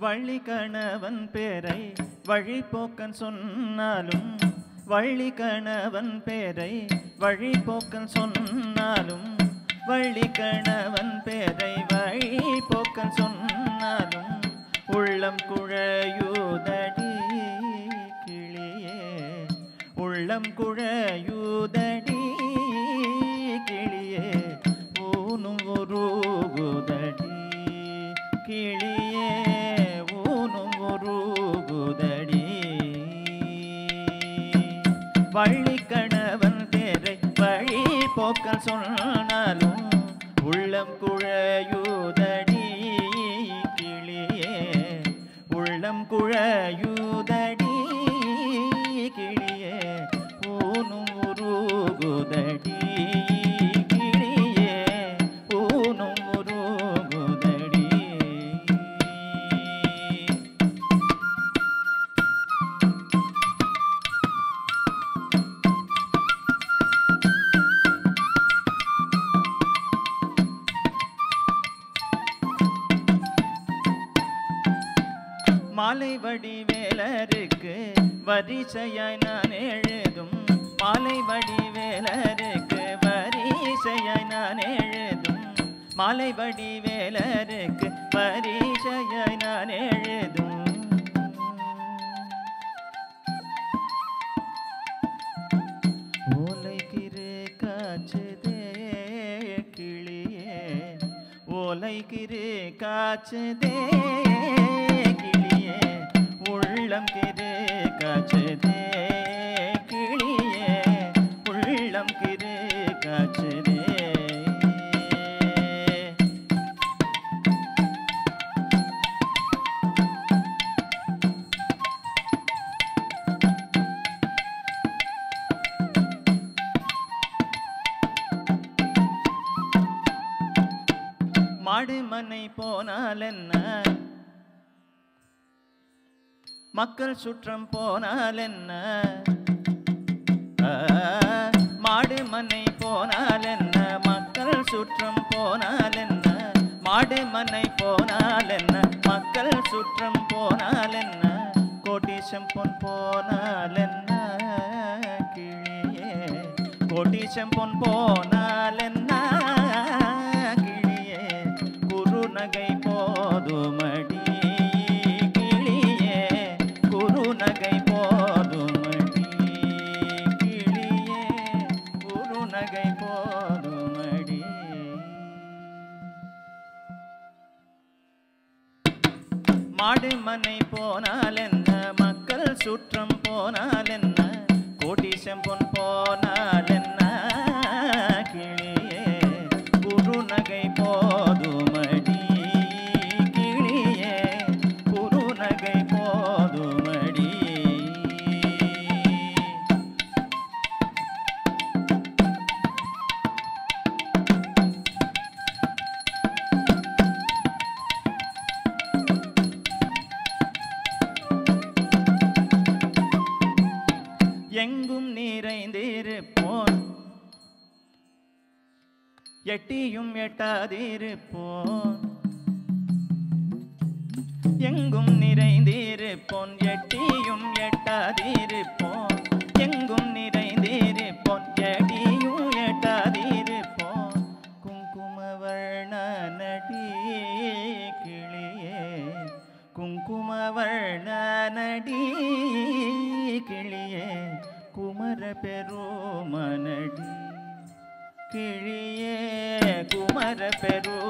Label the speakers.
Speaker 1: வள்ளி கணவன் பேரை வழிபோக்கன் சொன்னாலும் வள்ளி கணவன் பேரை வழிபோக்கன் சொன்னாலும் வள்ளி கணவன் பேரை வழிபோக்கன் சொன்னாலும் உள்ளம் குழையுதடி கிளியே உள்ளம் குழையுதடி கிளியே ஊனும் உருகுதடி கிளியே ஊனும் உருகுதடி வள்ளி கணவன் பேரை வழி போக்கல் சொன்னாலும் உள்ளம் குழையுதடி கிளியே உள்ளம் குழையுதடி கிளியே ஊனும் உருகுதடி கிளியே ஊனும் உருகுதடி மாலை வடிவேலருக்கு வரிசையாய் நான் எழுதும் மாலை வடிவேலருக்கு வரிசையாய் நான் எழுதும் மாலை வடிவேலருக்கு வரிசையாய் நான் எழுதும் ஓலைக்கிரு காய்ச்சதே கிளியே ஓலைக்கிரு காய்ச்சதே கிளியே உள்ளம் கிரு காய்ச்சதே கிளியே உள்ளம் கிரு காய்ச்சதே மாடு மனை போனால் என்ன மக்கள் சுற்றம் போனால் என்ன ஆ, மாடு மனை போனால் என்ன மக்கள் சுற்றம் போனால் என்ன மாடு மனை போனால் என்ன மக்கள் சுற்றம் போனால் என்ன கோட்டீசம் பொன் போனால் என்ன கிளியே கோட்டீசம் பொன் போனால் என்ன கிளியே குறுநகை போதுமடி கிளியே குறுநகை போதுமடி கிளியே குறுநகை போதுமடி மாடு மனை போனால் என்ன மக்கள் சுற்றம் போனால் என்ன கோட்டீசம் பொன் போனால் என்ன கிளியே குறுநகை போதுமடி கிளியே குறுநகை போதுமடி எங்கும் நிறைந்திருப்போன் எட்டியும் எட்டாதிருப்போன் எங்கும் நிறைந்திருப்போன் எட்டியும் எட்டாதிருப்போன் எங்கும் நிறைந்திருப்போன் எட்டியும் எட்டாதிருப்போன் குங்குமவர்ண நடி கிளியே குங்குமவர்ண நடி கிளியே குமர பெருமனடி கிளியே குமர பெரு